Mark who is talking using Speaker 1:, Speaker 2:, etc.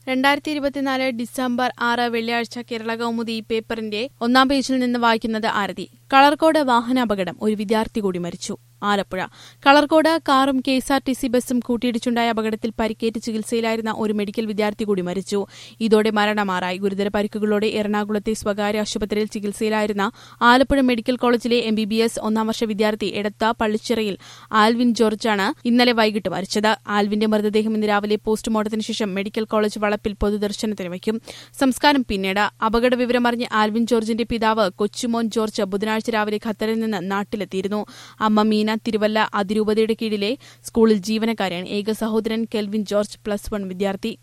Speaker 1: രണ്ടായിരത്തി ഇരുപത്തിനാല് ഡിസംബർ ആറ് വെള്ളിയാഴ്ച കേരള കൗമുദി പേപ്പറിന്റെ ഒന്നാം പേജിൽ നിന്ന് വായിക്കുന്നത് ആരതി കളർകോട് വാഹനാപകടം ഒരു വിദ്യാർത്ഥി കൂടി മരിച്ചു ആലപ്പുഴ കളർകോട് കാറും K S R T C ബസും കൂട്ടിയിടിച്ചുണ്ടായ അപകടത്തിൽ പരിക്കേറ്റ് ചികിത്സയിലായിരുന്ന ഒരു മെഡിക്കൽ വിദ്യാർത്ഥി കൂടി മരിച്ചു ഇതോടെ മരണമാറായി ഗുരുതര പരിക്കുകളോടെ എറണാകുളത്തെ സ്വകാര്യ ആശുപത്രിയിൽ ചികിത്സയിലായിരുന്ന ആലപ്പുഴ മെഡിക്കൽ കോളേജിലെ എം ബി ബി എസ് ഒന്നാം വർഷ വിദ്യാർത്ഥി എടത്ത പള്ളിച്ചിറയിൽ ആൽവിൻ ജോർജാണ് ഇന്നലെ വൈകിട്ട് മരിച്ചത് ആൽവിന്റെ മൃതദേഹം ഇന്ന് രാവിലെ പോസ്റ്റ്മോർട്ടത്തിന് ശേഷം മെഡിക്കൽ കോളേജ് വളപ്പിൽ പൊതുദർശനത്തിന് വയ്ക്കും സംസ്കാരം പിന്നീട് അപകട വിവരമറിഞ്ഞ് ആൽവിൻ ജോർജിന്റെ പിതാവ് കൊച്ചുമോൻ ജോർജ് ബുധനാഴ്ച രാവിലെ ഖത്തറിൽ നിന്ന് നാട്ടിലെത്തിയിരുന്നു അമ്മ മീന തിരുവല്ല അതിരൂപതയുടെ കീഴിലെ സ്കൂളിൽ ജീവനക്കാരാണ് ഏക സഹോദരൻ കെൽവിൻ ജോർജ് പ്ലസ് വൺ വിദ്യാർത്ഥി